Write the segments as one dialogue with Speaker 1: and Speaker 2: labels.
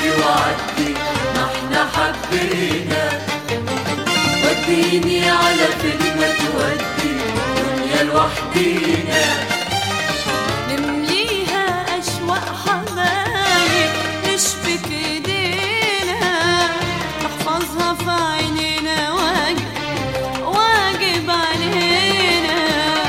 Speaker 1: حبيبي وعدي ما احنا حبينا وديني على فين ما تودي دنيا لوحدينا
Speaker 2: نمليها أشواق حبايب نشبك ايدينا نحفظها في عينينا واجب واجب علينا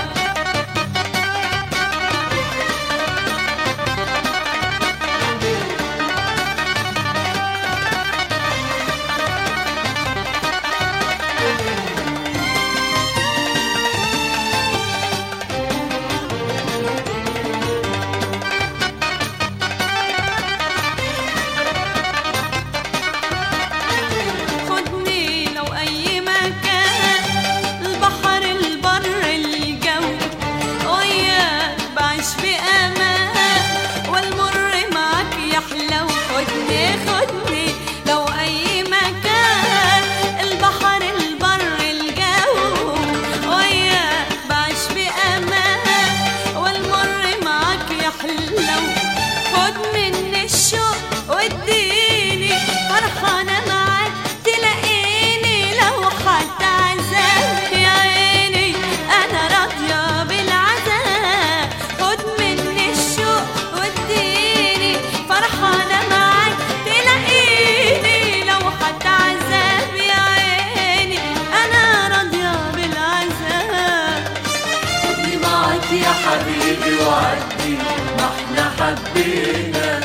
Speaker 2: خدني لو أي مكان البحر البر الجو وياك بعيش بأمان والمر معاك يحلو خدني خدني لو أي مكان البحر البر الجو وياك بعيش بأمان والمر معاك يحلو خد مني الشوق واديني فرحانة معاك تلاقيني لو حتى عذاب يا عيني أنا راضية بالعذاب خد مني الشوق واديني فرحانة معاك تلاقيني لو حتى عذاب يا عيني أنا راضية بالعذاب
Speaker 1: خدني معاك يا حبيبي وعدي ما احنا حبينا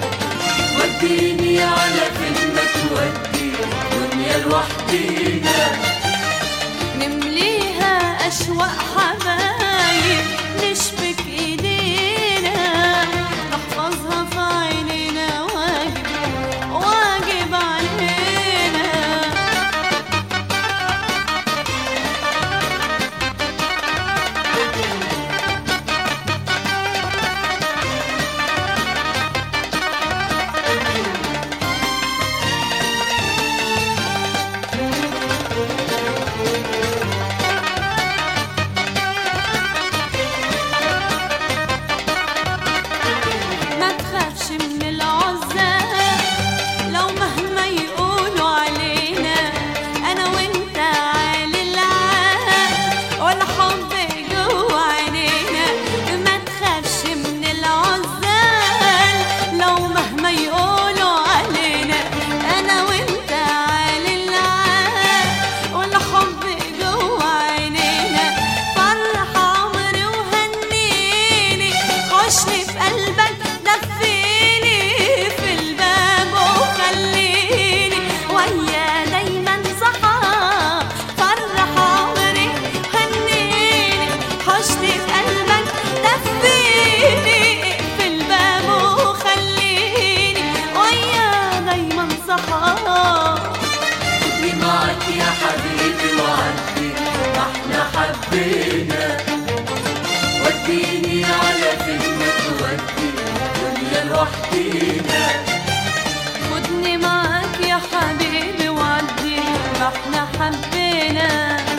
Speaker 1: وديني على فين ما تودي دنيا لوحدينا
Speaker 2: نمليها أشواق حبايب نشبك إيدينا نحفظها في عينينا واجب واجب علينا ما تخافش من العزاب لو مهما يقولوا علينا انا وانت عالي العاب والحب جوا عينينا ما تخافش من العزاب لو مهما يقولوا علينا انا وانت عالي العاب والحب جوا عينينا فرح عمري وهنيني خشني في قلبك دفيني في الباب وخليني ويا دايما صحاب فرح عمري هنيني خشني في قلبك دفيني في الباب وخليني ويا دايما صحاب
Speaker 1: خدني معاك يا حبيبي وعدي ما احنا حبينا وديني على فين ما تودي دنيا لوحدينا
Speaker 2: خدني معاك يا حبيبي وعدي ما احنا حبينا